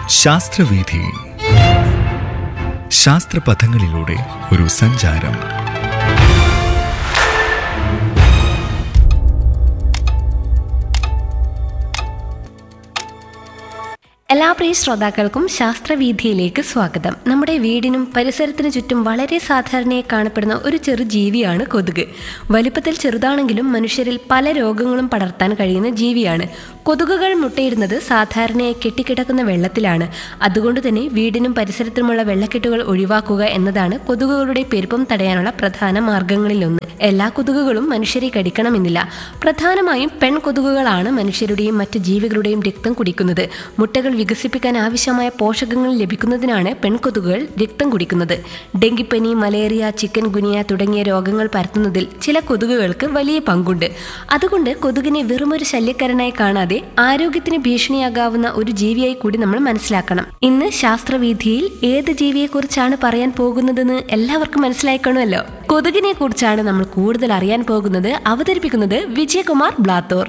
ശാസ്ത്രവീഥി ശാസ്ത്രപഥങ്ങളിലൂടെ ഒരു സഞ്ചാരം എല്ലാ പ്രിയ ശ്രോതാക്കൾക്കും ശാസ്ത്രവീഥിയിലേക്ക് സ്വാഗതം നമ്മുടെ വീടിനും പരിസരത്തിനു ചുറ്റും വളരെ സാധാരണയായി കാണപ്പെടുന്ന ഒരു ചെറു ജീവിയാണ് കൊതുക് വലിപ്പത്തിൽ ചെറുതാണെങ്കിലും മനുഷ്യരിൽ പല രോഗങ്ങളും പടർത്താൻ കഴിയുന്ന ജീവിയാണ് കൊതുകുകൾ മുട്ടയിടുന്നത് സാധാരണയായി കെട്ടിക്കിടക്കുന്ന വെള്ളത്തിലാണ് അതുകൊണ്ട് തന്നെ വീടിനും പരിസരത്തിനുമുള്ള വെള്ളക്കെട്ടുകൾ ഒഴിവാക്കുക എന്നതാണ് കൊതുകുകളുടെ പെരുപ്പം തടയാനുള്ള പ്രധാന മാർഗങ്ങളിലൊന്ന് എല്ലാ കൊതുകുകളും മനുഷ്യരെ കടിക്കണമെന്നില്ല പ്രധാനമായും പെൺകൊതുകുകളാണ് മനുഷ്യരുടെയും മറ്റ് ജീവികളുടെയും രക്തം കുടിക്കുന്നത് മുട്ടകൾ വികസിപ്പിക്കാൻ ആവശ്യമായ പോഷകങ്ങൾ ലഭിക്കുന്നതിനാണ് പെൺകൊതുകുകൾ രക്തം കുടിക്കുന്നത് ഡെങ്കിപ്പനി മലേറിയ ചിക്കൻ ഗുനിയ തുടങ്ങിയ രോഗങ്ങൾ പരത്തുന്നതിൽ ചില കൊതുകുകൾക്ക് വലിയ പങ്കുണ്ട് അതുകൊണ്ട് കൊതുകിനെ വെറുമൊരു ശല്യക്കാരനായി കാണാതെ ആരോഗ്യത്തിന് ഭീഷണിയാകാവുന്ന ഒരു ജീവിയായി കൂടി നമ്മൾ മനസ്സിലാക്കണം ഇന്ന് ശാസ്ത്രവീഥിയിൽ ഏത് ജീവിയെക്കുറിച്ചാണ് പറയാൻ പോകുന്നതെന്ന് എല്ലാവർക്കും മനസ്സിലായിക്കണമല്ലോ കൊതുകിനെ കുറിച്ചാണ് നമ്മൾ കൂടുതൽ അറിയാൻ പോകുന്നത് അവതരിപ്പിക്കുന്നത് വിജയകുമാർ ബ്ലാത്തൂർ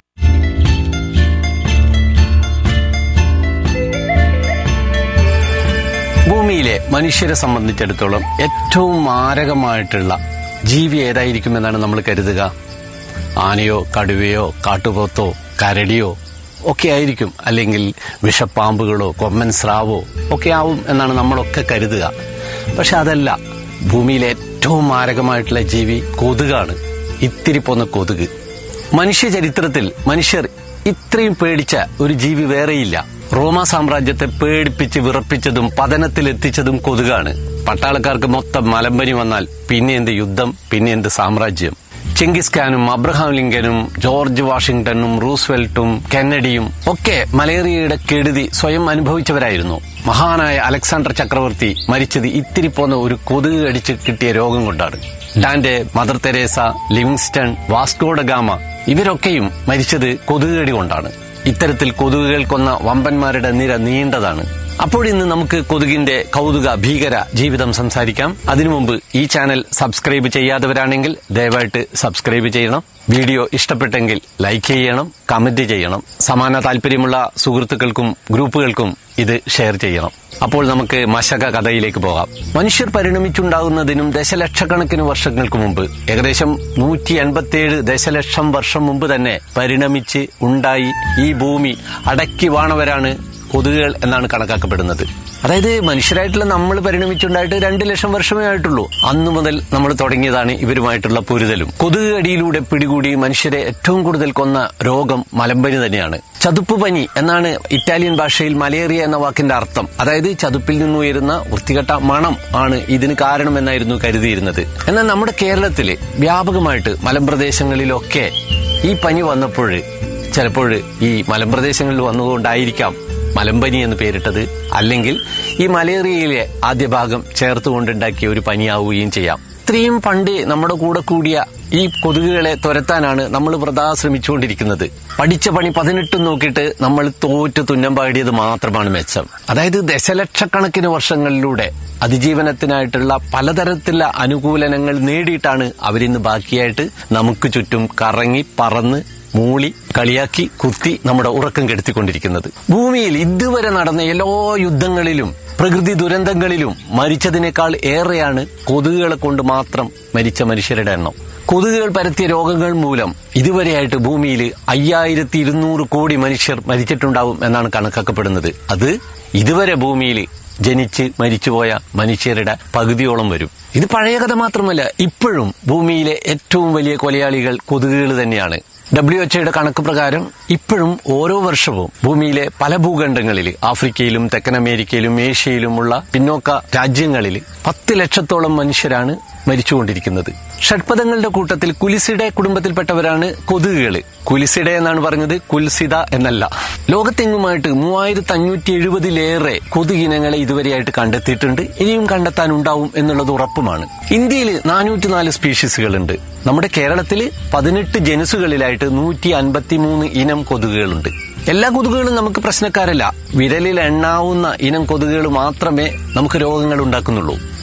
ഭൂമിയിലെ മനുഷ്യരെ സംബന്ധിച്ചിടത്തോളം ഏറ്റവും മാരകമായിട്ടുള്ള ജീവി ഏതായിരിക്കുമെന്നാണ് നമ്മൾ കരുതുക ആനയോ കടുവയോ കാട്ടുപോത്തോ കരടിയോ ഒക്കെ ആയിരിക്കും അല്ലെങ്കിൽ വിഷപ്പാമ്പുകളോ കൊമ്മൻ സ്രാവോ ഒക്കെ ആവും എന്നാണ് നമ്മളൊക്കെ കരുതുക പക്ഷെ അതല്ല ഭൂമിയിലെ ഏറ്റവും മാരകമായിട്ടുള്ള ജീവി കൊതുകാണ് ഇത്തിരി പോന്ന കൊതുക് മനുഷ്യ ചരിത്രത്തിൽ മനുഷ്യർ ഇത്രയും പേടിച്ച ഒരു ജീവി വേറെയില്ല റോമ സാമ്രാജ്യത്തെ പേടിപ്പിച്ച് വിറപ്പിച്ചതും പതനത്തിലെത്തിച്ചതും കൊതുകാണ് പട്ടാളക്കാർക്ക് മൊത്തം മലമ്പനി വന്നാൽ പിന്നെ എന്ത് യുദ്ധം പിന്നെ എന്ത് സാമ്രാജ്യം ചെങ്കിസ് ഖാനും അബ്രഹാം ലിങ്കനും ജോർജ് വാഷിംഗ്ടണും റൂസ്വെൽറ്റും കെന്നഡിയും ഒക്കെ മലേറിയയുടെ കെടുതി സ്വയം അനുഭവിച്ചവരായിരുന്നു മഹാനായ അലക്സാണ്ടർ ചക്രവർത്തി മരിച്ചത് ഇത്തിരി പോന്ന ഒരു കൊതുക് കടിച്ച് കിട്ടിയ രോഗം കൊണ്ടാണ് Dante mother Teresa Livingstone Vasco da Gama ഇവരൊക്കെയും മരിച്ചത് കൊതുകുകടി കൊണ്ടാണ് ഇത്തരത്തിൽ കൊതുകുകൾ കൊന്ന വമ്പന്മാരുടെ നിര നീണ്ടതാണ് അപ്പോഴിന്ന് നമുക്ക് കൊതുകിന്റെ കൗതുക ഭീകര ജീവിതം സംസാരിക്കാം അതിനു മുമ്പ് ഈ ചാനൽ സബ്സ്ക്രൈബ് ചെയ്യാത്തവരാണെങ്കിൽ ദയവായിട്ട് സബ്സ്ക്രൈബ് ചെയ്യണം വീഡിയോ ഇഷ്ടപ്പെട്ടെങ്കിൽ ലൈക്ക് ചെയ്യണം കമന്റ് ചെയ്യണം സമാന താല്പര്യമുള്ള സുഹൃത്തുക്കൾക്കും ഗ്രൂപ്പുകൾക്കും ഇത് ഷെയർ ചെയ്യണം അപ്പോൾ നമുക്ക് മശക കഥയിലേക്ക് പോകാം മനുഷ്യർ പരിണമിച്ചുണ്ടാകുന്നതിനും ദശലക്ഷക്കണക്കിന് വർഷങ്ങൾക്ക് മുമ്പ് ഏകദേശം നൂറ്റി എൺപത്തിയേഴ് ദശലക്ഷം വർഷം മുമ്പ് തന്നെ പരിണമിച്ച് ഉണ്ടായി ഈ ഭൂമി അടക്കി വാണവരാണ് കൊതുകുകൾ എന്നാണ് കണക്കാക്കപ്പെടുന്നത് അതായത് മനുഷ്യരായിട്ടുള്ള നമ്മൾ പരിണമിച്ചുണ്ടായിട്ട് രണ്ട് ലക്ഷം വർഷമേ ആയിട്ടുള്ളൂ അന്നു മുതൽ നമ്മൾ തുടങ്ങിയതാണ് ഇവരുമായിട്ടുള്ള പൊരുതലും കൊതുക് കടിയിലൂടെ പിടികൂടി മനുഷ്യരെ ഏറ്റവും കൂടുതൽ കൊന്ന രോഗം മലമ്പനി തന്നെയാണ് ചതുപ്പ് പനി എന്നാണ് ഇറ്റാലിയൻ ഭാഷയിൽ മലേറിയ എന്ന വാക്കിന്റെ അർത്ഥം അതായത് ചതുപ്പിൽ നിന്ന് ഉയരുന്ന വൃത്തികെട്ട മണം ആണ് ഇതിന് കാരണമെന്നായിരുന്നു കരുതിയിരുന്നത് എന്നാൽ നമ്മുടെ കേരളത്തില് വ്യാപകമായിട്ട് മലമ്പ്രദേശങ്ങളിലൊക്കെ ഈ പനി വന്നപ്പോൾ ചിലപ്പോൾ ഈ മലമ്പ്രദേശങ്ങളിൽ വന്നതുകൊണ്ടായിരിക്കാം മലമ്പനി എന്ന് പേരിട്ടത് അല്ലെങ്കിൽ ഈ മലേറിയയിലെ ആദ്യ ഭാഗം ചേർത്തുകൊണ്ടുണ്ടാക്കിയ ഒരു പനിയാവുകയും ചെയ്യാം ഇത്രയും പണ്ട് നമ്മുടെ കൂടെ കൂടിയ ഈ കൊതുകുകളെ തുരത്താനാണ് നമ്മൾ പ്രധാ ശ്രമിച്ചുകൊണ്ടിരിക്കുന്നത് പഠിച്ച പണി പതിനെട്ടും നോക്കിയിട്ട് നമ്മൾ തോറ്റ് തുന്നം പാടിയത് മാത്രമാണ് മെച്ചം അതായത് ദശലക്ഷക്കണക്കിന് വർഷങ്ങളിലൂടെ അതിജീവനത്തിനായിട്ടുള്ള പലതരത്തിലുള്ള അനുകൂലനങ്ങൾ നേടിയിട്ടാണ് അവരിന്ന് ബാക്കിയായിട്ട് നമുക്ക് ചുറ്റും കറങ്ങി പറന്ന് മൂളി കളിയാക്കി കുത്തി നമ്മുടെ ഉറക്കം കെടുത്തിക്കൊണ്ടിരിക്കുന്നത് ഭൂമിയിൽ ഇതുവരെ നടന്ന എല്ലാ യുദ്ധങ്ങളിലും പ്രകൃതി ദുരന്തങ്ങളിലും മരിച്ചതിനേക്കാൾ ഏറെയാണ് കൊതുകുകളെ കൊണ്ട് മാത്രം മരിച്ച മനുഷ്യരുടെ എണ്ണം കൊതുകുകൾ പരത്തിയ രോഗങ്ങൾ മൂലം ഇതുവരെയായിട്ട് ഭൂമിയിൽ അയ്യായിരത്തി ഇരുന്നൂറ് കോടി മനുഷ്യർ മരിച്ചിട്ടുണ്ടാവും എന്നാണ് കണക്കാക്കപ്പെടുന്നത് അത് ഇതുവരെ ഭൂമിയിൽ ജനിച്ച് മരിച്ചുപോയ മനുഷ്യരുടെ പകുതിയോളം വരും ഇത് പഴയ കഥ മാത്രമല്ല ഇപ്പോഴും ഭൂമിയിലെ ഏറ്റവും വലിയ കൊലയാളികൾ കൊതുകുകൾ തന്നെയാണ് ഡബ്ല്യു എച്ച്ഒയുടെ കണക്ക് പ്രകാരം ഇപ്പോഴും ഓരോ വർഷവും ഭൂമിയിലെ പല ഭൂഖണ്ഡങ്ങളിൽ ആഫ്രിക്കയിലും തെക്കൻ അമേരിക്കയിലും ഏഷ്യയിലുമുള്ള പിന്നോക്ക രാജ്യങ്ങളിൽ പത്ത് ലക്ഷത്തോളം മനുഷ്യരാണ് മരിച്ചുകൊണ്ടിരിക്കുന്നത് ഷഡ്പദങ്ങളുടെ കൂട്ടത്തിൽ കുലിസിഡെ കുടുംബത്തിൽപ്പെട്ടവരാണ് കൊതുകുകൾ കുലിസിഡെ എന്നാണ് പറഞ്ഞത് കുൽസിത എന്നല്ല ലോകത്തെങ്ങുമായിട്ട് മൂവായിരത്തി അഞ്ഞൂറ്റി എഴുപതിലേറെ കൊതുകിനങ്ങളെ ഇതുവരെയായിട്ട് കണ്ടെത്തിയിട്ടുണ്ട് ഇനിയും കണ്ടെത്താനുണ്ടാവും എന്നുള്ളത് ഉറപ്പുമാണ് ഇന്ത്യയിൽ നാനൂറ്റിനാല് സ്പീഷീസുകളുണ്ട് നമ്മുടെ കേരളത്തിൽ പതിനെട്ട് ജനുസുകളിലായിട്ട് നൂറ്റി അൻപത്തിമൂന്ന് ഇനം കൊതുകുകളുണ്ട് എല്ലാ കൊതുകുകളും നമുക്ക് പ്രശ്നക്കാരല്ല വിരലിൽ എണ്ണാവുന്ന ഇനം കൊതുകുകൾ മാത്രമേ നമുക്ക് രോഗങ്ങൾ ഉണ്ടാക്കുന്നുള്ളൂ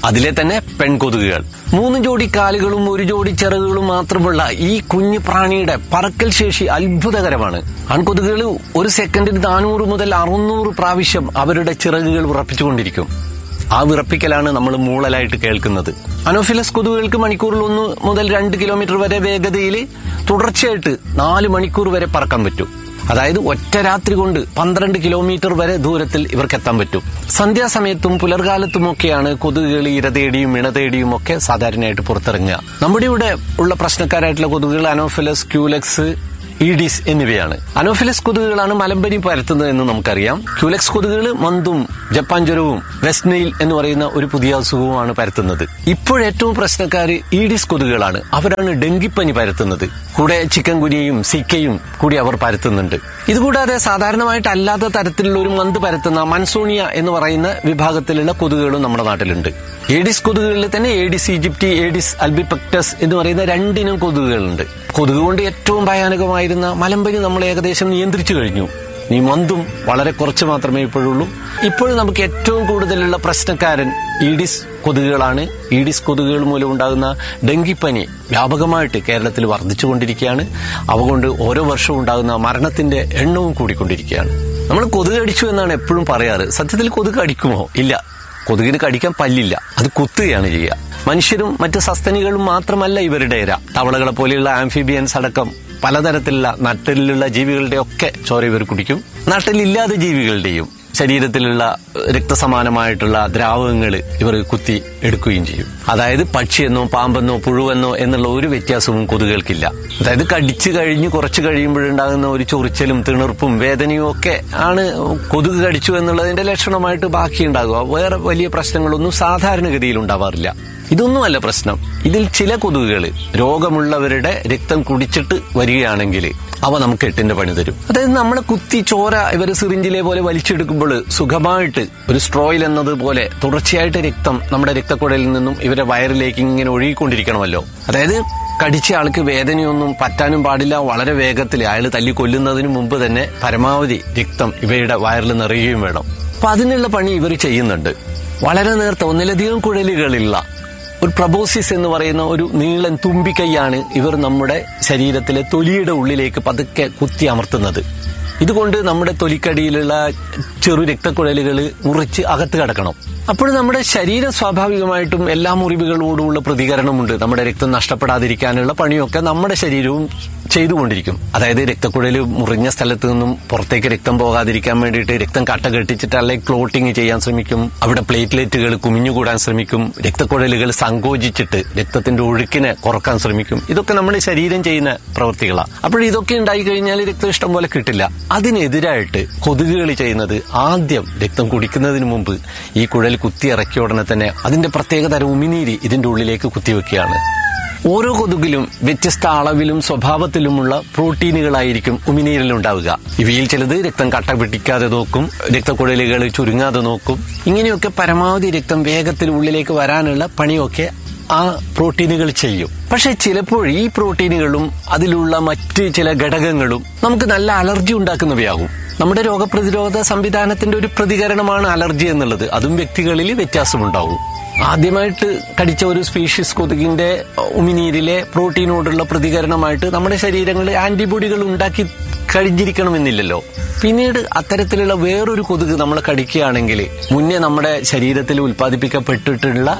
അതിലെ തന്നെ പെൺകൊതുകുകൾ മൂന്ന് ജോഡി കാലുകളും ഒരു ജോഡി ചിറകുകളും മാത്രമുള്ള ഈ കുഞ്ഞു പ്രാണിയുടെ പറക്കൽ ശേഷി അത്ഭുതകരമാണ് ആൺകൊതുകുകൾ ഒരു സെക്കൻഡിൽ നാനൂറ് മുതൽ അറുന്നൂറ് പ്രാവശ്യം അവരുടെ ചിറകുകൾ ഉറപ്പിച്ചുകൊണ്ടിരിക്കും ആ വിറപ്പിക്കലാണ് നമ്മൾ മൂളലായിട്ട് കേൾക്കുന്നത് അനോഫിലസ് കൊതുകുകൾക്ക് മണിക്കൂറിൽ ഒന്ന് മുതൽ രണ്ട് കിലോമീറ്റർ വരെ വേഗതയിൽ തുടർച്ചയായിട്ട് നാല് മണിക്കൂർ വരെ പറക്കാൻ പറ്റും അതായത് ഒറ്റ രാത്രി കൊണ്ട് പന്ത്രണ്ട് കിലോമീറ്റർ വരെ ദൂരത്തിൽ ഇവർക്ക് എത്താൻ പറ്റും സന്ധ്യാസമയത്തും പുലർകാലത്തുമൊക്കെയാണ് കൊതുകുകൾ ഇര തേടിയും ഇണ തേടിയും ഒക്കെ സാധാരണയായിട്ട് പുറത്തിറങ്ങുക നമ്മുടെ ഇവിടെ ഉള്ള പ്രശ്നക്കാരായിട്ടുള്ള കൊതുകുകൾ അനോഫിലസ് ക്യൂലക്സ് ഈഡിസ് എന്നിവയാണ് അനോഫിലസ് കൊതുകുകളാണ് മലമ്പനി പരത്തുന്നത് എന്ന് നമുക്കറിയാം ക്യൂലക്സ് കൊതുകുകൾ മന്തും ജപ്പാൻ ജ്വരവും വെസ്റ്റ് നെയിൽ എന്ന് പറയുന്ന ഒരു പുതിയ അസുഖവുമാണ് പരത്തുന്നത് ഇപ്പോഴേറ്റവും പ്രശ്നക്കാര് ഈഡിസ് കൊതുകുകളാണ് അവരാണ് ഡെങ്കിപ്പനി പരത്തുന്നത് കൂടെ ചിക്കൻ കുനിയയും സിക്കയും കൂടി അവർ പരത്തുന്നുണ്ട് ഇതുകൂടാതെ സാധാരണമായിട്ട് അല്ലാത്ത തരത്തിലുള്ള ഒരു മന്ത് പരത്തുന്ന മൻസോണിയ എന്ന് പറയുന്ന വിഭാഗത്തിലുള്ള കൊതുകുകളും നമ്മുടെ നാട്ടിലുണ്ട് ഏഡിസ് കൊതുകുകളിൽ തന്നെ ഏഡിസ് ഈജിപ്റ്റി ഏഡിസ് അൽബിപെക്ടസ് എന്ന് പറയുന്ന രണ്ടിനം കൊതുകുകളുണ്ട് കൊതുക് കൊണ്ട് ഏറ്റവും ഭയാനകമായിരുന്ന മലമ്പനി നമ്മൾ ഏകദേശം നിയന്ത്രിച്ചു കഴിഞ്ഞു ഈ മന്തും വളരെ കുറച്ച് മാത്രമേ ഇപ്പോഴുള്ളൂ ഇപ്പോൾ നമുക്ക് ഏറ്റവും കൂടുതലുള്ള പ്രശ്നക്കാരൻ ഈഡിസ് കൊതുകുകളാണ് ഈഡിസ് കൊതുകുകൾ മൂലം ഉണ്ടാകുന്ന ഡെങ്കിപ്പനി വ്യാപകമായിട്ട് കേരളത്തിൽ വർദ്ധിച്ചുകൊണ്ടിരിക്കുകയാണ് അവ കൊണ്ട് ഓരോ വർഷവും ഉണ്ടാകുന്ന മരണത്തിന്റെ എണ്ണവും കൂടിക്കൊണ്ടിരിക്കുകയാണ് നമ്മൾ കൊതുക് അടിച്ചു എന്നാണ് എപ്പോഴും പറയാറ് സത്യത്തിൽ കൊതുക് അടിക്കുമോ ഇല്ല കൊതുകിന് കടിക്കാൻ പല്ലില്ല അത് കുത്തുകയാണ് ചെയ്യുക മനുഷ്യരും മറ്റ് സസ്തനികളും മാത്രമല്ല ഇവരുടെ ഇര തവളകളെ പോലെയുള്ള ആംഫിബിയൻസ് അടക്കം പലതരത്തിലുള്ള നട്ടിലുള്ള ജീവികളുടെ ഒക്കെ ചോര ഇവർ കുടിക്കും നട്ടിലില്ലാത്ത ജീവികളുടെയും ശരീരത്തിലുള്ള രക്തസമാനമായിട്ടുള്ള ദ്രാവകങ്ങൾ ഇവർ കുത്തി എടുക്കുകയും ചെയ്യും അതായത് പക്ഷിയെന്നോ പാമ്പെന്നോ പുഴുവെന്നോ എന്നുള്ള ഒരു വ്യത്യാസവും കൊതുകൾക്കില്ല അതായത് കടിച്ചു കഴിഞ്ഞ് കുറച്ച് കഴിയുമ്പോഴുണ്ടാകുന്ന ഒരു ചൊറിച്ചലും തിണർപ്പും വേദനയും ഒക്കെ ആണ് കൊതുക് കടിച്ചു എന്നുള്ളതിന്റെ ലക്ഷണമായിട്ട് ബാക്കിയുണ്ടാകുക വേറെ വലിയ പ്രശ്നങ്ങളൊന്നും സാധാരണഗതിയിൽ ഉണ്ടാവാറില്ല ഇതൊന്നുമല്ല പ്രശ്നം ഇതിൽ ചില കൊതുകുകൾ രോഗമുള്ളവരുടെ രക്തം കുടിച്ചിട്ട് വരികയാണെങ്കിൽ അവ നമുക്ക് എട്ടിന്റെ പണി തരും അതായത് നമ്മളെ കുത്തി ചോര ഇവർ സിറിഞ്ചിലെ പോലെ വലിച്ചെടുക്കുമ്പോൾ സുഖമായിട്ട് ഒരു സ്ട്രോയിൽ എന്നതുപോലെ തുടർച്ചയായിട്ട് രക്തം നമ്മുടെ രക്തക്കുഴലിൽ നിന്നും ഇവരെ വയറിലേക്ക് ഇങ്ങനെ ഒഴുകിക്കൊണ്ടിരിക്കണമല്ലോ അതായത് കടിച്ച ആൾക്ക് വേദനയൊന്നും പറ്റാനും പാടില്ല വളരെ വേഗത്തിൽ അയാൾ തല്ലി കൊല്ലുന്നതിന് മുമ്പ് തന്നെ പരമാവധി രക്തം ഇവയുടെ വയറിൽ നിറയുകയും വേണം അപ്പൊ അതിനുള്ള പണി ഇവർ ചെയ്യുന്നുണ്ട് വളരെ നേർത്ത ഒന്നിലധികം കുഴലുകളുള്ള ഒരു പ്രബോസിസ് എന്ന് പറയുന്ന ഒരു നീളൻ തുമ്പിക്കൈയാണ് ഇവർ നമ്മുടെ ശരീരത്തിലെ തൊലിയുടെ ഉള്ളിലേക്ക് പതുക്കെ കുത്തി അമർത്തുന്നത് ഇതുകൊണ്ട് നമ്മുടെ തൊലിക്കടിയിലുള്ള ചെറു രക്തക്കുഴലുകൾ മുറിച്ച് അകത്ത് കിടക്കണം അപ്പോൾ നമ്മുടെ ശരീരം സ്വാഭാവികമായിട്ടും എല്ലാ മുറിവുകളോടുമുള്ള പ്രതികരണമുണ്ട് നമ്മുടെ രക്തം നഷ്ടപ്പെടാതിരിക്കാനുള്ള പണിയൊക്കെ നമ്മുടെ ശരീരവും ചെയ്തുകൊണ്ടിരിക്കും അതായത് രക്തക്കുഴൽ മുറിഞ്ഞ സ്ഥലത്ത് നിന്നും പുറത്തേക്ക് രക്തം പോകാതിരിക്കാൻ വേണ്ടിയിട്ട് രക്തം കട്ട കെട്ടിച്ചിട്ട് അല്ലെങ്കിൽ ക്ലോട്ടിങ് ചെയ്യാൻ ശ്രമിക്കും അവിടെ പ്ലേറ്റ്ലെറ്റുകൾ കുമിഞ്ഞുകൂടാൻ ശ്രമിക്കും രക്തക്കുഴലുകൾ സങ്കോചിച്ചിട്ട് രക്തത്തിന്റെ ഒഴുക്കിനെ കുറക്കാൻ ശ്രമിക്കും ഇതൊക്കെ നമ്മുടെ ശരീരം ചെയ്യുന്ന പ്രവൃത്തികളാണ് അപ്പോൾ ഇതൊക്കെ ഉണ്ടായി കഴിഞ്ഞാൽ രക്തം ഇഷ്ടം പോലെ കിട്ടില്ല അതിനെതിരായിട്ട് കൊതുകുകൾ ചെയ്യുന്നത് ആദ്യം രക്തം കുടിക്കുന്നതിന് മുമ്പ് ഈ കുഴൽ കുത്തി ഇറക്കിയ ഉടനെ തന്നെ അതിന്റെ പ്രത്യേകതരം ഉമിനീര് ഇതിന്റെ ഉള്ളിലേക്ക് കുത്തിവെക്കുകയാണ് ഓരോ കൊതുകിലും വ്യത്യസ്ത അളവിലും സ്വഭാവത്തിലുമുള്ള പ്രോട്ടീനുകളായിരിക്കും ഉമിനീരിൽ ഉണ്ടാവുക ഇവയിൽ ചിലത് രക്തം കട്ട പിടിക്കാതെ നോക്കും രക്തക്കുഴലുകൾ ചുരുങ്ങാതെ നോക്കും ഇങ്ങനെയൊക്കെ പരമാവധി രക്തം വേഗത്തിൽ ഉള്ളിലേക്ക് വരാനുള്ള പണിയൊക്കെ ആ പ്രോട്ടീനുകൾ ചെയ്യും പക്ഷെ ചിലപ്പോൾ ഈ പ്രോട്ടീനുകളും അതിലുള്ള മറ്റ് ചില ഘടകങ്ങളും നമുക്ക് നല്ല അലർജി ഉണ്ടാക്കുന്നവയാകും നമ്മുടെ രോഗപ്രതിരോധ സംവിധാനത്തിന്റെ ഒരു പ്രതികരണമാണ് അലർജി എന്നുള്ളത് അതും വ്യക്തികളിൽ വ്യത്യാസമുണ്ടാവും ആദ്യമായിട്ട് കടിച്ച ഒരു സ്പീഷീസ് കൊതുകിന്റെ ഉമിനീരിലെ പ്രോട്ടീനോടുള്ള പ്രതികരണമായിട്ട് നമ്മുടെ ശരീരങ്ങളിൽ ആന്റിബോഡികൾ ഉണ്ടാക്കി കഴിഞ്ഞിരിക്കണമെന്നില്ലല്ലോ പിന്നീട് അത്തരത്തിലുള്ള വേറൊരു കൊതുക് നമ്മളെ കടിക്കുകയാണെങ്കിൽ മുന്നേ നമ്മുടെ ശരീരത്തിൽ ഉൽപ്പാദിപ്പിക്കപ്പെട്ടിട്ടുള്ള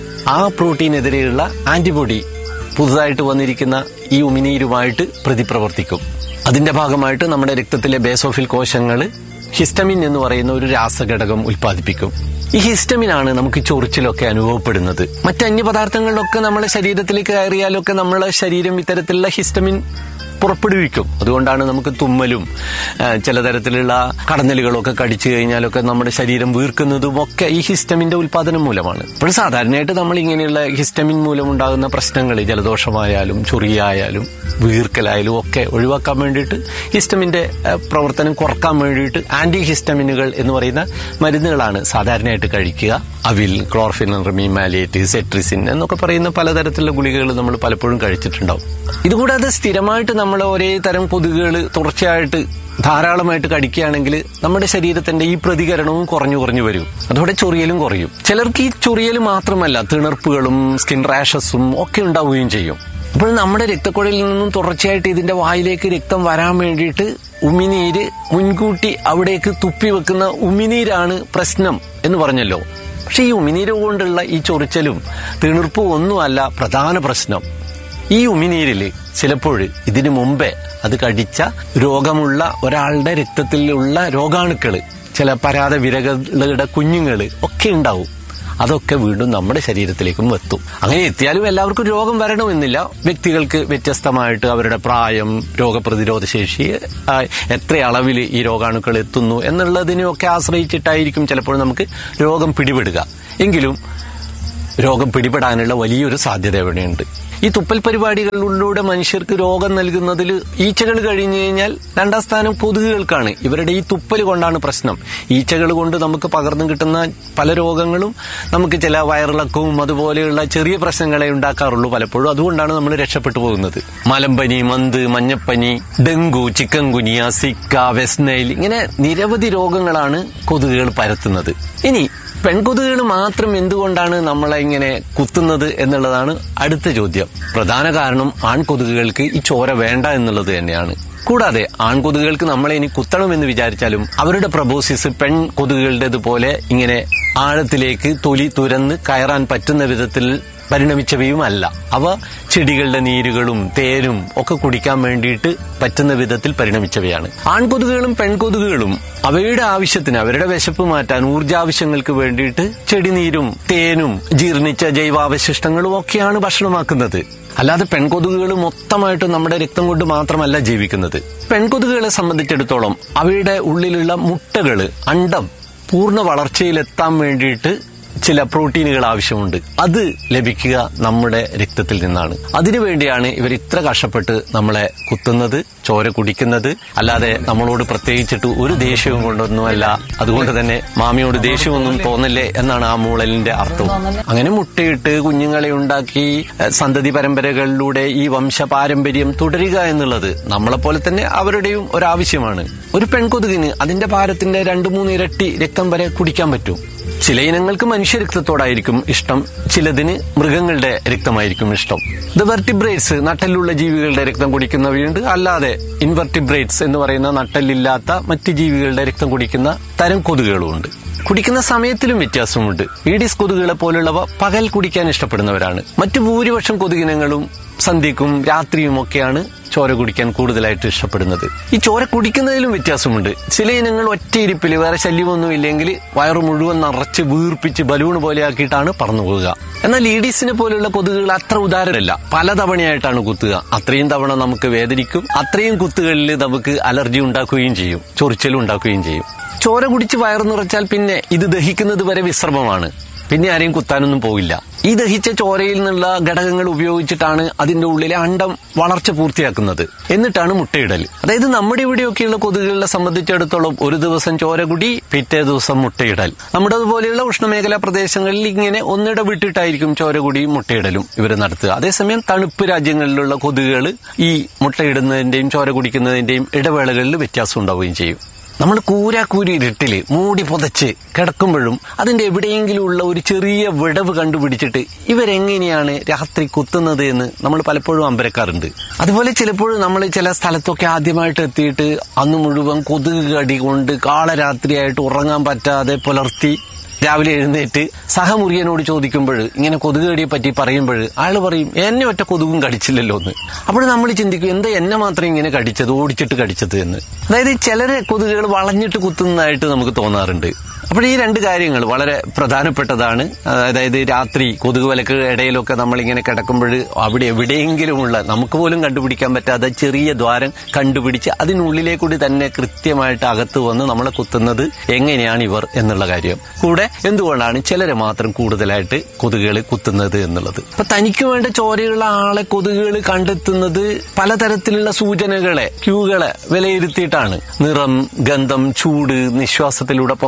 ആ പ്രോട്ടീനെതിരെയുള്ള ആന്റിബോഡി പുതുതായിട്ട് വന്നിരിക്കുന്ന ഈ ഉമിനീരുമായിട്ട് പ്രതിപ്രവർത്തിക്കും അതിന്റെ ഭാഗമായിട്ട് നമ്മുടെ രക്തത്തിലെ ബേസോഫിൽ കോശങ്ങൾ ഹിസ്റ്റമിൻ എന്ന് പറയുന്ന ഒരു രാസഘടകം ഉൽപ്പാദിപ്പിക്കും ഈ ഹിസ്റ്റമിനാണ് നമുക്ക് ചൊറിച്ചിലൊക്കെ അനുഭവപ്പെടുന്നത് മറ്റ് അന്യപദാർത്ഥങ്ങളിലൊക്കെ നമ്മളെ ശരീരത്തിലേക്ക് കയറിയാലൊക്കെ നമ്മളെ ശരീരം ഇത്തരത്തിലുള്ള ഹിസ്റ്റമിൻ പുറപ്പെടുവിക്കും അതുകൊണ്ടാണ് നമുക്ക് തുമ്മലും ആ, ചില തരത്തിലുള്ള കടന്നലുകളൊക്കെ കടിച്ചു കഴിഞ്ഞാലൊക്കെ നമ്മുടെ ശരീരം വീർക്കുന്നതും ഒക്കെ ഈ ഹിസ്റ്റമിന്റെ ഉൽപാദനം മൂലമാണ് ഇപ്പോൾ സാധാരണയായിട്ട് നമ്മൾ ഇങ്ങനെയുള്ള ഹിസ്റ്റമിൻ മൂലമുണ്ടാകുന്ന പ്രശ്നങ്ങൾ ജലദോഷമായാലും ചൊറിയായാലും വീർക്കലായാലും ഒക്കെ ഒഴിവാക്കാൻ വേണ്ടിയിട്ട് ഹിസ്റ്റമിന്റെ ആ, പ്രവർത്തനം കുറക്കാൻ വേണ്ടിയിട്ട് ആന്റി ഹിസ്റ്റമിനുകൾ എന്ന് പറയുന്ന മരുന്നുകളാണ് സാധാരണയായിട്ട് കഴിക്കുക അവിൽ ക്ലോർഫിനറമി മാലിയേറ്റ് സെട്രിസിൻ എന്നൊക്കെ പറയുന്ന പലതരത്തിലുള്ള ഗുളികകൾ നമ്മൾ പലപ്പോഴും കഴിച്ചിട്ടുണ്ടാവും ഇതുകൂടാതെ സ്ഥിരമായിട്ട് നമ്മൾ നമ്മൾ ഒരേ തരം കൊതുകുകൾ തുടർച്ചയായിട്ട് ധാരാളമായിട്ട് കടിക്കുകയാണെങ്കിൽ നമ്മുടെ ശരീരത്തിന്റെ ഈ പ്രതികരണവും കുറഞ്ഞു കുറഞ്ഞു വരും അതോടെ ചൊറിയലും കുറയും ചിലർക്ക് ഈ ചൊറിയൽ മാത്രമല്ല തിണർപ്പുകളും സ്കിൻ റാഷസും ഒക്കെ ഉണ്ടാവുകയും ചെയ്യും അപ്പോൾ നമ്മുടെ രക്തക്കുഴലിൽ നിന്നും തുടർച്ചയായിട്ട് ഇതിന്റെ വായിലേക്ക് രക്തം വരാൻ വേണ്ടിയിട്ട് ഉമിനീര് മുൻകൂട്ടി അവിടേക്ക് തുപ്പി വെക്കുന്ന ഉമിനീരാണ് പ്രശ്നം എന്ന് പറഞ്ഞല്ലോ പക്ഷെ ഈ ഉമിനീര് കൊണ്ടുള്ള ഈ ചൊറിച്ചലും തിണർപ്പും ഒന്നുമല്ല പ്രധാന പ്രശ്നം ഈ ഉമിനീരില് ചിലപ്പോൾ ഇതിനു മുമ്പേ അത് കടിച്ച രോഗമുള്ള ഒരാളുടെ രക്തത്തിലുള്ള രോഗാണുക്കള് ചില പരാത വിരകളുടെ കുഞ്ഞുങ്ങള് ഒക്കെ ഉണ്ടാവും അതൊക്കെ വീണ്ടും നമ്മുടെ ശരീരത്തിലേക്കും എത്തും അങ്ങനെ എത്തിയാലും എല്ലാവർക്കും രോഗം വരണമെന്നില്ല വ്യക്തികൾക്ക് വ്യത്യസ്തമായിട്ട് അവരുടെ പ്രായം രോഗപ്രതിരോധ ശേഷി ആ, എത്ര അളവിൽ ഈ രോഗാണുക്കൾ എത്തുന്നു എന്നുള്ളതിനെയൊക്കെ ആശ്രയിച്ചിട്ടായിരിക്കും ചിലപ്പോൾ നമുക്ക് രോഗം പിടിപെടുക എങ്കിലും രോഗം പിടിപെടാനുള്ള വലിയൊരു സാധ്യത എവിടെയുണ്ട് ഈ തുപ്പൽ പരിപാടികളിലൂടെ മനുഷ്യർക്ക് രോഗം നൽകുന്നതിൽ ഈച്ചകൾ കഴിഞ്ഞു കഴിഞ്ഞാൽ രണ്ടാം സ്ഥാനം കൊതുകുകൾക്കാണ് ഇവരുടെ ഈ തുപ്പൽ കൊണ്ടാണ് പ്രശ്നം ഈച്ചകൾ കൊണ്ട് നമുക്ക് പകർന്നു കിട്ടുന്ന പല രോഗങ്ങളും നമുക്ക് ചില വയറിളക്കവും അതുപോലെയുള്ള ചെറിയ പ്രശ്നങ്ങളെ ഉണ്ടാക്കാറുള്ളൂ പലപ്പോഴും അതുകൊണ്ടാണ് നമ്മൾ രക്ഷപ്പെട്ടു പോകുന്നത് മലമ്പനി മന്ത് മഞ്ഞപ്പനി dengue chikungunya Zika West Nile ഇങ്ങനെ നിരവധി രോഗങ്ങളാണ് കൊതുകുകൾ പരത്തുന്നത് ഇനി പെൺകൊതുകുകൾ മാത്രം എന്തുകൊണ്ടാണ് നമ്മളെ ഇങ്ങനെ കുത്തുന്നത് എന്നുള്ളതാണ് അടുത്ത ചോദ്യം പ്രധാന കാരണം ആൺകൊതുകുകൾക്ക് ഈ ചോര വേണ്ട എന്നുള്ളത് തന്നെയാണ് കൂടാതെ ആൺകൊതുകുകൾക്ക് നമ്മളെ ഇനി കുത്തണമെന്ന് വിചാരിച്ചാലും അവരുടെ പ്രബോസിസ് പെൺ കൊതുകുകളുടേതുപോലെ ഇങ്ങനെ ആഴത്തിലേക്ക് തൊലി തുരന്ന് കയറാൻ പറ്റുന്ന വിധത്തിൽ പരിണമിച്ചവയുമല്ല അവ ചെടികളുടെ നീരുകളും തേനും ഒക്കെ കുടിക്കാൻ വേണ്ടിയിട്ട് പറ്റുന്ന വിധത്തിൽ പരിണമിച്ചവയാണ് ആൺകൊതുകുകളും പെൺകൊതുകുകളും അവയുടെ ആവശ്യത്തിന് അവരുടെ വിശപ്പ് മാറ്റാൻ ഊർജാവശ്യങ്ങൾക്ക് വേണ്ടിയിട്ട് ചെടിനീരും തേനും ജീർണിച്ച ജൈവാവശിഷ്ടങ്ങളും ഒക്കെയാണ് ഭക്ഷണമാക്കുന്നത് അല്ലാതെ പെൺകൊതുകുകൾ മൊത്തമായിട്ടും നമ്മുടെ രക്തം കൊണ്ട് മാത്രമല്ല ജീവിക്കുന്നത് പെൺകൊതുകുകളെ സംബന്ധിച്ചിടത്തോളം അവയുടെ ഉള്ളിലുള്ള മുട്ടകള് അണ്ടം പൂർണ്ണ വളർച്ചയിലെത്താൻ വേണ്ടിയിട്ട് ചില പ്രോട്ടീനുകൾ ആവശ്യമുണ്ട് അത് ലഭിക്കുക നമ്മുടെ രക്തത്തിൽ നിന്നാണ് അതിനുവേണ്ടിയാണ് ഇവർ ഇത്ര കഷ്ടപ്പെട്ട് നമ്മളെ കുത്തുന്നത് ചോര കുടിക്കുന്നത് അല്ലാതെ നമ്മളോട് പ്രത്യേകിച്ചിട്ട് ഒരു ദേഷ്യവും കൊണ്ടൊന്നുമല്ല അതുകൊണ്ട് തന്നെ മാമിയോട് ദേഷ്യമൊന്നും തോന്നല്ലേ എന്നാണ് ആ മൂളലിന്റെ അർത്ഥം അങ്ങനെ മുട്ടയിട്ട് കുഞ്ഞുങ്ങളെ ഉണ്ടാക്കി ഏഹ്, സന്തതി പരമ്പരകളിലൂടെ ഈ വംശ പാരമ്പര്യം തുടരുക എന്നുള്ളത് നമ്മളെപ്പോലെ തന്നെ അവരുടെയും ഒരാവശ്യമാണ് ഒരു പെൺകൊതുകിന് അതിന്റെ ഭാരത്തിന്റെ രണ്ടു മൂന്ന് ഇരട്ടി രക്തം വരെ കുടിക്കാൻ പറ്റും ചില ഇനങ്ങൾക്ക് മനുഷ്യ രക്തത്തോടായിരിക്കും ഇഷ്ടം ചിലതിന് മൃഗങ്ങളുടെ രക്തമായിരിക്കും ഇഷ്ടം ദ വെർട്ടിബ്രേറ്റ്സ് നട്ടലുള്ള ജീവികളുടെ രക്തം കുടിക്കുന്നവയുണ്ട് അല്ലാതെ ഇൻവെർട്ടിബ്രേറ്റ്സ് എന്ന് പറയുന്ന നട്ടലില്ലാത്ത മറ്റ് ജീവികളുടെ രക്തം കുടിക്കുന്ന തരം കൊതുകുകളുമുണ്ട് കുടിക്കുന്ന സമയത്തിലും വ്യത്യാസമുണ്ട് ഈഡിസ് കൊതുകുകളെ പോലുള്ളവ പകൽ കുടിക്കാൻ ഇഷ്ടപ്പെടുന്നവരാണ് മറ്റു ഭൂരിപക്ഷം കൊതുകിനങ്ങളും സന്ധ്യക്കും രാത്രിയും ഒക്കെയാണ് ചോര കുടിക്കാൻ കൂടുതലായിട്ട് ഇഷ്ടപ്പെടുന്നത് ഈ ചോര കുടിക്കുന്നതിലും വ്യത്യാസമുണ്ട് ചില ഇനങ്ങൾ ഒറ്റയിരിപ്പിൽ വേറെ ശല്യമൊന്നും ഇല്ലെങ്കിൽ വയറ് മുഴുവൻ നിറച്ച് വീർപ്പിച്ച് ബലൂൺ പോലെ ആക്കിയിട്ടാണ് പറന്നു പോകുക എന്നാൽ ഈഡീസിനെ പോലുള്ള കൊതുകുകൾ അത്ര ഉദാഹരണമല്ല പല തവണയായിട്ടാണ് കുത്തുക അത്രയും തവണ നമുക്ക് വേദനിക്കും അത്രയും കുത്തുകളിൽ നമുക്ക് അലർജി ഉണ്ടാക്കുകയും ചെയ്യും ചൊറിച്ചലും ഉണ്ടാക്കുകയും ചെയ്യും ചോര കുടിച്ച് വയറു നിറച്ചാൽ പിന്നെ ഇത് ദഹിക്കുന്നത് വരെ വിശ്രമമാണ് പിന്നെ ആരെയും കുത്താനൊന്നും പോകില്ല ഈ ദഹിച്ച ചോരയിൽ നിന്നുള്ള ഘടകങ്ങൾ ഉപയോഗിച്ചിട്ടാണ് അതിന്റെ ഉള്ളിലെ അണ്ടം വളർച്ച പൂർത്തിയാക്കുന്നത് എന്നിട്ടാണ് മുട്ടയിടൽ അതായത് നമ്മുടെ ഇവിടെയൊക്കെയുള്ള കൊതുകുകളെ സംബന്ധിച്ചിടത്തോളം ഒരു ദിവസം ചോര കുടി പിറ്റേ ദിവസം മുട്ടയിടൽ നമ്മുടെ അതുപോലെയുള്ള ഉഷ്ണമേഖലാ പ്രദേശങ്ങളിൽ ഇങ്ങനെ ഒന്നിട വിട്ടിട്ടായിരിക്കും ചോര കുടിയും മുട്ടയിടലും ഇവർ നടത്തുക അതേസമയം തണുപ്പ് രാജ്യങ്ങളിലുള്ള കൊതുകുകൾ ഈ മുട്ടയിടുന്നതിന്റെയും ചോര കുടിക്കുന്നതിന്റെയും ഇടവേളകളിൽ വ്യത്യാസം ഉണ്ടാവുകയും ചെയ്യും നമ്മൾ കൂരാക്കൂരി ഇരുട്ടില് മൂടി പുതച്ച് കിടക്കുമ്പോഴും അതിന്റെ എവിടെയെങ്കിലും ഉള്ള ഒരു ചെറിയ വിടവ് കണ്ടുപിടിച്ചിട്ട് ഇവരെങ്ങനെയാണ് രാത്രി കുത്തുന്നത് എന്ന് നമ്മൾ പലപ്പോഴും അമ്പരക്കാറുണ്ട് അതുപോലെ ചിലപ്പോഴും നമ്മൾ ചില സ്ഥലത്തൊക്കെ ആദ്യമായിട്ട് എത്തിയിട്ട് അന്ന് മുഴുവൻ കൊതുക് കടി കൊണ്ട് കാളരാത്രിയായിട്ട് ഉറങ്ങാൻ പറ്റാതെ പുലർത്തി രാവിലെ എഴുന്നേറ്റ് സഹമുറിയനോട് ചോദിക്കുമ്പോൾ ഇങ്ങനെ കൊതുക് കടിയെ പറ്റി പറയുമ്പോൾ അയാൾ പറയും എന്നെ ഒറ്റ കൊതുകും കടിച്ചില്ലല്ലോ എന്ന് അപ്പോൾ നമ്മൾ ചിന്തിക്കും എന്താ എന്നെ മാത്രം ഇങ്ങനെ കടിച്ചത് ഓടിച്ചിട്ട് കടിച്ചത് എന്ന് അതായത് ചിലരെ കൊതുകുകൾ വളഞ്ഞിട്ട് കുത്തുന്നതായിട്ട് നമുക്ക് തോന്നാറുണ്ട് അപ്പോൾ ഈ രണ്ട് കാര്യങ്ങൾ വളരെ പ്രധാനപ്പെട്ടതാണ് അതായത് രാത്രി കൊതുക് വലക്ക് ഇടയിലൊക്കെ നമ്മളിങ്ങനെ കിടക്കുമ്പോൾ അവിടെ എവിടെയെങ്കിലുമുള്ള നമുക്ക് പോലും കണ്ടുപിടിക്കാൻ പറ്റാത്ത ചെറിയ ദ്വാരം കണ്ടുപിടിച്ച് അതിനുള്ളിലേക്കൂടി തന്നെ കൃത്യമായിട്ട് അകത്ത് വന്ന് നമ്മളെ കുത്തുന്നത് എങ്ങനെയാണ് ഇവർ എന്നുള്ള കാര്യം കൂടെ എന്തുകൊണ്ടാണ് ചിലരെ മാത്രം കൂടുതലായിട്ട് കൊതുകുകൾ കുത്തുന്നത് എന്നുള്ളത് അപ്പൊ തനിക്ക് വേണ്ട ചോരയുള്ള ആളെ കൊതുകുകൾ കണ്ടെത്തുന്നത് പലതരത്തിലുള്ള സൂചനകളെ ക്യൂകളെ വിലയിരുത്തിയിട്ടാണ് നിറം ഗന്ധം ചൂട് നിശ്വാസത്തിലൂടെ പുറത്തേക്ക് വിടുന്ന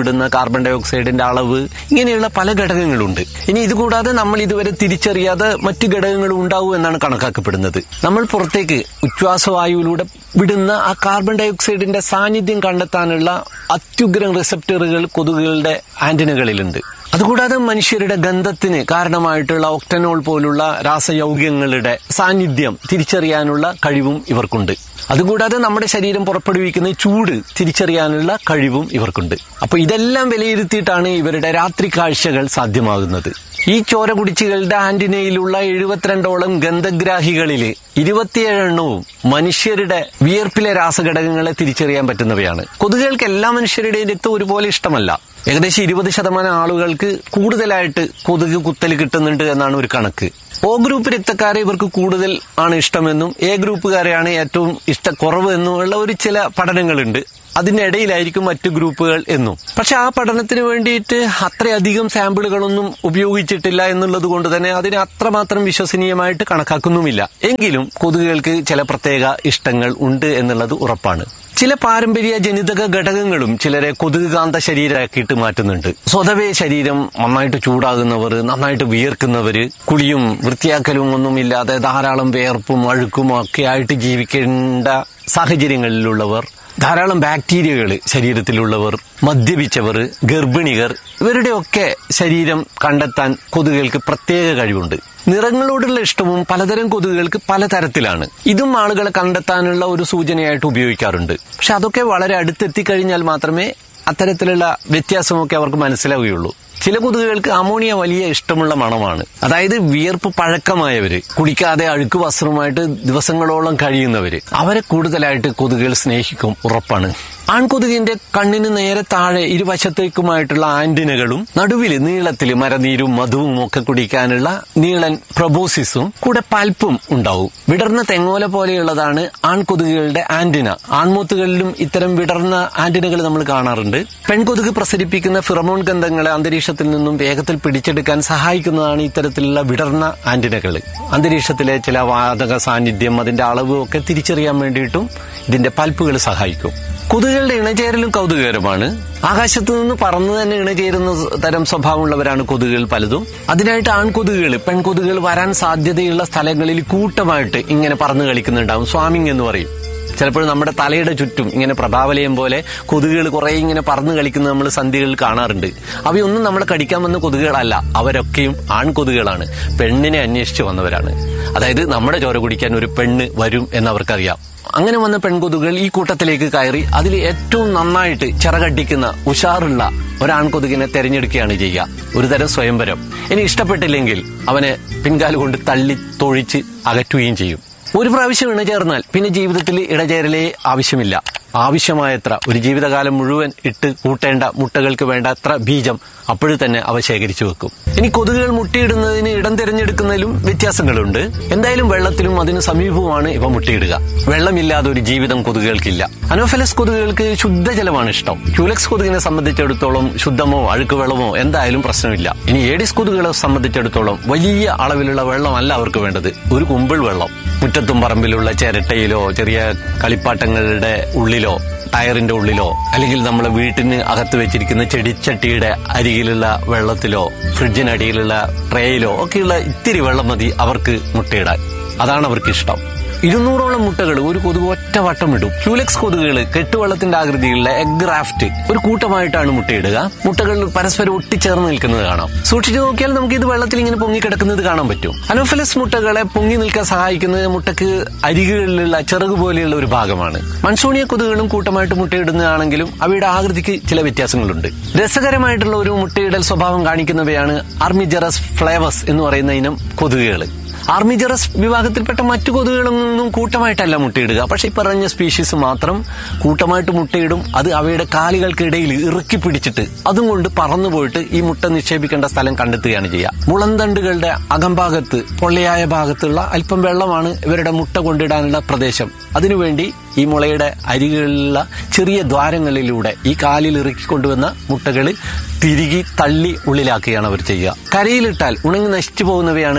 പുറത്തുവിടുന്ന കാർബൺ ഡൈ ഓക്സൈഡിന്റെ അളവ് ഇങ്ങനെയുള്ള പല ഘടകങ്ങളുണ്ട് ഇനി ഇതുകൂടാതെ നമ്മൾ ഇതുവരെ തിരിച്ചറിയാതെ മറ്റു ഘടകങ്ങളും ഉണ്ടാവും എന്നാണ് കണക്കാക്കപ്പെടുന്നത് നമ്മൾ പുറത്തേക്ക് ഉച്ഛ്വാസവായുവിലൂടെ വിടുന്ന ആ കാർബൺ ഡൈ ഓക്സൈഡിന്റെ സാന്നിധ്യം കണ്ടെത്താനുള്ള അത്യുഗ്രം റിസപ്റ്ററുകൾ കൊതുകുകളുടെ ആന്റിനകളിലുണ്ട് അതുകൂടാതെ മനുഷ്യരുടെ ഗന്ധത്തിന് കാരണമായിട്ടുള്ള ഒക്ടനോൾ പോലുള്ള രാസയൗഗ്യങ്ങളുടെ സാന്നിധ്യം തിരിച്ചറിയാനുള്ള കഴിവും ഇവർക്കുണ്ട് അതുകൂടാതെ നമ്മുടെ ശരീരം പുറപ്പെടുവിക്കുന്ന ചൂട് തിരിച്ചറിയാനുള്ള കഴിവും ഇവർക്കുണ്ട് അപ്പൊ ഇതെല്ലാം വിലയിരുത്തിയിട്ടാണ് ഇവരുടെ രാത്രി കാഴ്ചകൾ സാധ്യമാകുന്നത് ഈ ചോര കുടിച്ചുകളുടെ ആന്റിനയിലുള്ള എഴുപത്തിരണ്ടോളം ഗന്ധഗ്രാഹികളിൽ ഇരുപത്തിയേഴെണ്ണവും മനുഷ്യരുടെ വിയർപ്പിലെ രാസഘടകങ്ങളെ തിരിച്ചറിയാൻ പറ്റുന്നവയാണ് കൊതുകുകൾക്ക് എല്ലാ മനുഷ്യരുടെയും രക്തം ഒരുപോലെ ഇഷ്ടമല്ല ഏകദേശം ഇരുപത് ശതമാനം ആളുകൾക്ക് കൂടുതലായിട്ട് കൊതുക് കുത്തൽ കിട്ടുന്നുണ്ട് എന്നാണ് ഒരു കണക്ക് ഒ ഗ്രൂപ്പ് രക്തക്കാരെ ഇവർക്ക് കൂടുതൽ ആണ് ഇഷ്ടമെന്നും എ ഗ്രൂപ്പുകാരെയാണ് ഏറ്റവും ഇഷ്ട കുറവ് എന്നുമുള്ള ഒരു ചില പഠനങ്ങളുണ്ട് അതിനിടയിലായിരിക്കും മറ്റു ഗ്രൂപ്പുകൾ എന്നും പക്ഷെ ആ പഠനത്തിന് വേണ്ടിയിട്ട് അത്രയധികം സാമ്പിളുകളൊന്നും ഉപയോഗിച്ചിട്ടില്ല എന്നുള്ളത് കൊണ്ട് തന്നെ അതിനെ അത്രമാത്രം വിശ്വസനീയമായിട്ട് കണക്കാക്കുന്നുമില്ല എങ്കിലും കൊതുകുകൾക്ക് ചില പ്രത്യേക ഇഷ്ടങ്ങൾ ഉണ്ട് എന്നുള്ളത് ഉറപ്പാണ് ചില പാരമ്പര്യ ജനിതക ഘടകങ്ങളും ചിലരെ കൊതുകുകാന്ത ശരീരമാക്കിയിട്ട് മാറ്റുന്നുണ്ട് സ്വതവേ ശരീരം നന്നായിട്ട് ചൂടാകുന്നവർ നന്നായിട്ട് വിയർക്കുന്നവര് കുളിയും വൃത്തിയാക്കലും ഒന്നുമില്ലാതെ ധാരാളം വിയർപ്പും അഴുക്കും ഒക്കെ ആയിട്ട് ജീവിക്കേണ്ട സാഹചര്യങ്ങളിലുള്ളവർ ധാരാളം ബാക്ടീരിയകൾ ശരീരത്തിലുള്ളവർ മദ്യപിച്ചവർ ഗർഭിണികർ ഇവരുടെയൊക്കെ ശരീരം കണ്ടെത്താൻ കൊതുകുകൾക്ക് പ്രത്യേക കഴിവുണ്ട് നിറങ്ങളോടുള്ള ഇഷ്ടവും പലതരം കൊതുകുകൾക്ക് പലതരത്തിലാണ് ഇതും ആളുകളെ കണ്ടെത്താനുള്ള ഒരു സൂചനയായിട്ട് ഉപയോഗിക്കാറുണ്ട് പക്ഷെ അതൊക്കെ വളരെ അടുത്തെത്തിക്കഴിഞ്ഞാൽ മാത്രമേ അത്തരത്തിലുള്ള വ്യത്യാസമൊക്കെ അവർക്ക് മനസ്സിലാവുകയുള്ളൂ ചില കൊതുകുകൾക്ക് അമോണിയ വലിയ ഇഷ്ടമുള്ള മണമാണ് അതായത് വിയർപ്പ് പഴക്കമായവര് കുടിക്കാതെ അഴുക്ക് വസ്ത്രവുമായിട്ട് ദിവസങ്ങളോളം കഴിയുന്നവര് അവരെ കൂടുതലായിട്ട് കൊതുകുകൾ സ്നേഹിക്കും ഉറപ്പാണ് ആൺകൊതുകിന്റെ കണ്ണിന് നേരെ താഴെ ഇരുവശത്തേക്കുമായിട്ടുള്ള ആന്റിനകളും നടുവില് നീളത്തില് മരനീരും മധുവും ഒക്കെ കുടിക്കാനുള്ള നീളൻ പ്രബോസിസും കൂടെ പൽപ്പും ഉണ്ടാവും വിടർന്ന തെങ്ങോല പോലെയുള്ളതാണ് ആൺകൊതുകുകളുടെ ആന്റിന ആൺമൂത്തുകളിലും ഇത്തരം വിടർന്ന ആന്റിനകൾ നമ്മൾ കാണാറുണ്ട് പെൺകൊതുക് പ്രസരിപ്പിക്കുന്ന ഫിറമോൺ ഗന്ധങ്ങളെ അന്തരീക്ഷത്തിൽ നിന്നും വേഗത്തിൽ പിടിച്ചെടുക്കാൻ സഹായിക്കുന്നതാണ് ഇത്തരത്തിലുള്ള വിടർന്ന ആന്റിനകൾ അന്തരീക്ഷത്തിലെ ചില വാതക സാന്നിധ്യം അതിന്റെ അളവും ഒക്കെ തിരിച്ചറിയാൻ വേണ്ടിയിട്ടും ഇതിന്റെ പൽപ്പുകൾ സഹായിക്കും കൊതുകുകളുടെ ഇണചേരലും കൗതുകകരമാണ് ആകാശത്തു നിന്ന് പറന്ന് തന്നെ ഇണചേരുന്ന തരം സ്വഭാവമുള്ളവരാണ് കൊതുകുകൾ പലതും അതിനായിട്ട് ആൺകൊതുകുകൾ പെൺകൊതുകുകൾ വരാൻ സാധ്യതയുള്ള സ്ഥലങ്ങളിൽ കൂട്ടമായിട്ട് ഇങ്ങനെ പറന്ന് കളിക്കുന്നുണ്ടാവും സ്വാമിങ് എന്ന് പറയും ചിലപ്പോൾ നമ്മുടെ തലയുടെ ചുറ്റും ഇങ്ങനെ പ്രഭാവലയം പോലെ കൊതുകുകൾ കുറെ ഇങ്ങനെ പറന്ന് കളിക്കുന്നത് നമ്മൾ സന്ധ്യകളിൽ കാണാറുണ്ട് അവയൊന്നും നമ്മളെ കടിക്കാൻ വന്ന കൊതുകുകളല്ല അവരൊക്കെയും ആൺകൊതുകുകളാണ് പെണ്ണിനെ അന്വേഷിച്ച് വന്നവരാണ് അതായത് നമ്മുടെ ചോര കുടിക്കാൻ ഒരു പെണ്ണ് വരും എന്നവർക്കറിയാം അങ്ങനെ വന്ന പെൺകൊതുകുകൾ ഈ കൂട്ടത്തിലേക്ക് കയറി അതിൽ ഏറ്റവും നന്നായിട്ട് ചിറകടിക്കുന്ന ഉഷാറുള്ള ഒരാൺകൊതുകിനെ തെരഞ്ഞെടുക്കുകയാണ് ചെയ്യുക ഒരു തരം സ്വയംവരം ഇനി ഇഷ്ടപ്പെട്ടില്ലെങ്കിൽ അവനെ പിൻകാല് കൊണ്ട് തള്ളി തൊഴിച്ച് അകറ്റുകയും ചെയ്യും ഒരു പ്രാവശ്യം ഇണചേർന്നാൽ പിന്നെ ജീവിതത്തിൽ ഇടചേരലേ ആവശ്യമില്ല ആവശ്യമായത്ര ഒരു ജീവിതകാലം മുഴുവൻ ഇട്ട് കൂട്ടേണ്ട മുട്ടകൾക്ക് വേണ്ടത്ര ബീജം അപ്പോഴും തന്നെ അവ ശേഖരിച്ചു വെക്കും ഇനി കൊതുകുകൾ മുട്ടയിടുന്നതിന് ഇടം തിരഞ്ഞെടുക്കുന്നതിലും വ്യത്യാസങ്ങളുണ്ട് എന്തായാലും വെള്ളത്തിലും അതിന് സമീപവുമാണ് ഇവ മുട്ടയിടുക വെള്ളമില്ലാതെ ഒരു ജീവിതം കൊതുകുകൾക്കില്ല അനോഫലസ് കൊതുകുകൾക്ക് ശുദ്ധജലമാണ് ഇഷ്ടം ക്യൂലക്സ് കൊതുകിനെ സംബന്ധിച്ചിടത്തോളം ശുദ്ധമോ അഴുക്ക് വെള്ളമോ എന്തായാലും പ്രശ്നമില്ല ഇനി ഏഡിസ് കൊതുകുകളെ സംബന്ധിച്ചിടത്തോളം വലിയ അളവിലുള്ള വെള്ളമല്ല അവർക്ക് വേണ്ടത് ഒരു കുമ്പിൾ വെള്ളം മുറ്റത്തും പറമ്പിലുള്ള ചിരട്ടയിലോ ചെറിയ കളിപ്പാട്ടങ്ങളുടെ ഉള്ളിലോ ടയറിന്റെ ഉള്ളിലോ അല്ലെങ്കിൽ നമ്മളെ വീട്ടിന് അകത്ത് വെച്ചിരിക്കുന്ന ചെടിച്ചട്ടിയുടെ അരികിലുള്ള വെള്ളത്തിലോ ഫ്രിഡ്ജിനടിയിലുള്ള ട്രേയിലോ ഒക്കെയുള്ള ഇത്തിരി വെള്ളം മതി അവർക്ക് മുട്ടയിടാൻ അതാണ് അവർക്ക് ഇഷ്ടം ഇരുന്നൂറോളം മുട്ടകൾ ഒരു കൊതുക് ഒറ്റ വട്ടം ഇടും ക്യൂലെക്സ് കൊതുകുകൾ കെട്ടുവെള്ളത്തിന്റെ ആകൃതിയിലുള്ള എഗ് റാഫ്റ്റ് ഒരു കൂട്ടമായിട്ടാണ് മുട്ടയിടുക മുട്ടകൾ പരസ്പരം ഒട്ടിച്ചേർന്ന് നിൽക്കുന്നത് കാണാം സൂക്ഷിച്ചു നോക്കിയാൽ നമുക്ക് ഇത് വെള്ളത്തിൽ ഇങ്ങനെ പൊങ്ങിക്കിടക്കുന്നത് കാണാൻ പറ്റും അനോഫലസ് മുട്ടകളെ പൊങ്ങി നിൽക്കാൻ സഹായിക്കുന്നത് മുട്ടക്ക് അരികുകളിലുള്ള ചിറക് പോലെയുള്ള ഒരു ഭാഗമാണ് മൺസൂണിയ കൊതുകുകളും കൂട്ടമായിട്ട് മുട്ടയിടുന്നതാണെങ്കിലും അവയുടെ ആകൃതിക്ക് ചില വ്യത്യാസങ്ങളുണ്ട് രസകരമായിട്ടുള്ള ഒരു മുട്ടയിടൽ സ്വഭാവം കാണിക്കുന്നവയാണ് ആർമിജറസ് ഫ്ലേവസ് എന്ന് പറയുന്ന ഇനം കൊതുകുകൾ ആർമിജറസ് വിഭാഗത്തിൽപ്പെട്ട മറ്റു കൊതുകുകളൊന്നും കൂട്ടമായിട്ടല്ല മുട്ടയിടുക പക്ഷെ ഈ പറഞ്ഞ സ്പീഷീസ് മാത്രം കൂട്ടമായിട്ട് മുട്ടയിടും അത് അവയുടെ കാലുകൾക്കിടയിൽ ഇറുക്കി പിടിച്ചിട്ട് അതും കൊണ്ട് പറന്നു പോയിട്ട് ഈ മുട്ട നിക്ഷേപിക്കേണ്ട സ്ഥലം കണ്ടെത്തുകയാണ് ചെയ്യുക മുളന്തണ്ടുകളുടെ അകംഭാഗത്ത് പൊള്ളയായ ഭാഗത്തുള്ള അല്പം വെള്ളമാണ് ഇവരുടെ മുട്ട കൊണ്ടിടാനുള്ള പ്രദേശം അതിനുവേണ്ടി ഈ മുളയുടെ അരികളിലുള്ള ചെറിയ ദ്വാരങ്ങളിലൂടെ ഈ കാലിൽ ഇറുക്കി കൊണ്ടുവന്ന മുട്ടകൾ തിരികി തള്ളി ഉള്ളിലാക്കുകയാണ് അവർ ചെയ്യുക കരയിലിട്ടാൽ ഉണങ്ങി നശിച്ചു പോകുന്നവയാണ്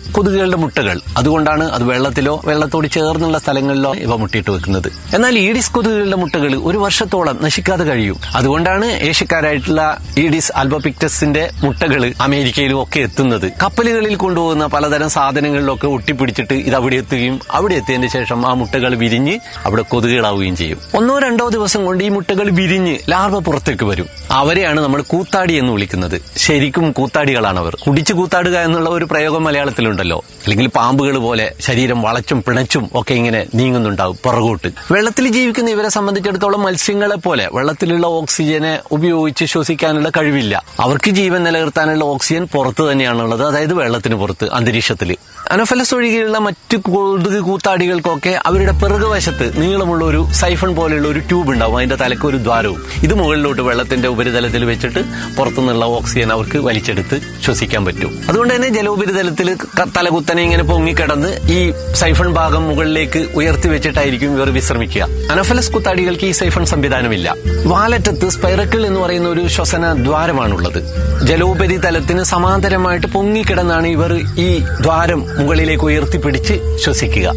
കൊതുകുകളുടെ മുട്ടകൾ അതുകൊണ്ടാണ് അത് വെള്ളത്തിലോ വെള്ളത്തോട് ചേർന്നുള്ള സ്ഥലങ്ങളിലോ ഇവ മുട്ടിയിട്ട് വെക്കുന്നത് എന്നാൽ ഈഡിസ് കൊതുകുകളുടെ മുട്ടകൾ ഒരു വർഷത്തോളം നശിക്കാതെ കഴിയും അതുകൊണ്ടാണ് ഏഷ്യക്കാരായിട്ടുള്ള ഈഡിസ് ആൽബോപിക്ടസിന്റെ മുട്ടകൾ അമേരിക്കയിലും ഒക്കെ എത്തുന്നത് കപ്പലുകളിൽ കൊണ്ടുപോകുന്ന പലതരം സാധനങ്ങളിലൊക്കെ ഒട്ടിപ്പിടിച്ചിട്ട് ഇത് അവിടെ എത്തുകയും അവിടെ എത്തിയതിന് ശേഷം ആ മുട്ടകൾ വിരിഞ്ഞ് അവിടെ കൊതുകുകളാവുകയും ചെയ്യും ഒന്നോ രണ്ടോ ദിവസം കൊണ്ട് ഈ മുട്ടകൾ വിരിഞ്ഞ് ലാർവ പുറത്തേക്ക് വരും അവരെയാണ് നമ്മൾ കൂത്താടി എന്ന് വിളിക്കുന്നത് ശരിക്കും കൂത്താടികളാണ് അവർ കുടിച്ചു കൂത്താടുക എന്നുള്ള ഒരു പ്രയോഗം മലയാളത്തിലുണ്ടല്ലോ അല്ലെങ്കിൽ പാമ്പുകൾ പോലെ ശരീരം വളച്ചും പിണച്ചും ഒക്കെ ഇങ്ങനെ നീങ്ങുന്നുണ്ടാവും പുറകോട്ട് വെള്ളത്തിൽ ജീവിക്കുന്ന ഇവരെ സംബന്ധിച്ചിടത്തോളം മത്സ്യങ്ങളെ പോലെ വെള്ളത്തിലുള്ള ഓക്സിജനെ ഉപയോഗിച്ച് ശ്വസിക്കാനുള്ള കഴിവില്ല അവർക്ക് ജീവൻ നിലനിർത്താനുള്ള ഓക്സിജൻ പുറത്ത് തന്നെയാണുള്ളത് അതായത് വെള്ളത്തിന് പുറത്ത് അന്തരീക്ഷത്തിൽ അനഫലസ് ഒഴികെയുള്ള മറ്റു കൊതുക് കൂത്താടികൾക്കൊക്കെ അവരുടെ പിറകുവശത്ത് നീളമുള്ള ഒരു സൈഫൺ പോലെയുള്ള ഒരു ട്യൂബ് ഉണ്ടാവും അതിന്റെ തലക്ക് ഒരു ദ്വാരവും ഇത് മുകളിലോട്ട് വെള്ളത്തിന്റെ ഉപരിതലത്തിൽ വെച്ചിട്ട് പുറത്തുനിന്നുള്ള ഓക്സിജൻ അവർക്ക് വലിച്ചെടുത്ത് ശ്വസിക്കാൻ പറ്റും അതുകൊണ്ട് തന്നെ ജലോപരിതലത്തിൽ ക- തലകുത്തനെ ഇങ്ങനെ പൊങ്ങിക്കിടന്ന് ഈ സൈഫൺ ഭാഗം മുകളിലേക്ക് ഉയർത്തി വെച്ചിട്ടായിരിക്കും ഇവർ വിശ്രമിക്കുക അനഫലസ് കുത്താടികൾക്ക് ഈ സൈഫൺ സംവിധാനമില്ല വാലറ്റത്ത് സ്പൈറക്കിൾ എന്ന് പറയുന്ന ഒരു ശ്വസന ദ്വാരമാണുള്ളത് ജലോപരിതലത്തിന് സമാന്തരമായിട്ട് പൊങ്ങിക്കിടന്നാണ് ഇവർ ഈ ദ്വാരം മുകളിലേക്ക് ഉയർത്തിപ്പിടിച്ച് ശ്വസിക്കുക